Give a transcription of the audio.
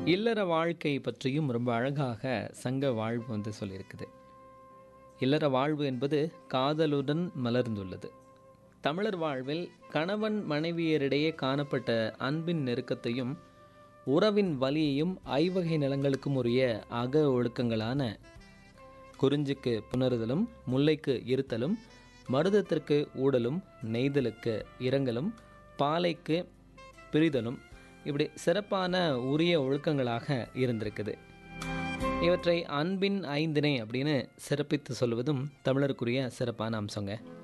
இல்லற வாழ்க்கை பற்றியும் ரொம்ப அழகாக சங்க வாழ்வு வந்து சொல்லியிருக்குது இல்லற வாழ்வு என்பது காதலுடன் மலர்ந்துள்ளது தமிழர் வாழ்வில் கணவன் மனைவியரிடையே காணப்பட்ட அன்பின் நெருக்கத்தையும் உறவின் வலியையும் ஐவகை நிலங்களுக்கும் உரிய அக ஒழுக்கங்களான குறிஞ்சிக்கு புணருதலும் முல்லைக்கு இருத்தலும் மருதத்திற்கு ஊடலும் நெய்தலுக்கு இரங்கலும் பாலைக்கு பிரிதலும் இப்படி சிறப்பான உரிய ஒழுக்கங்களாக இருந்திருக்குது இவற்றை அன்பின் ஐந்தினை அப்படின்னு சிறப்பித்து சொல்வதும் தமிழருக்குரிய சிறப்பான அம்சங்க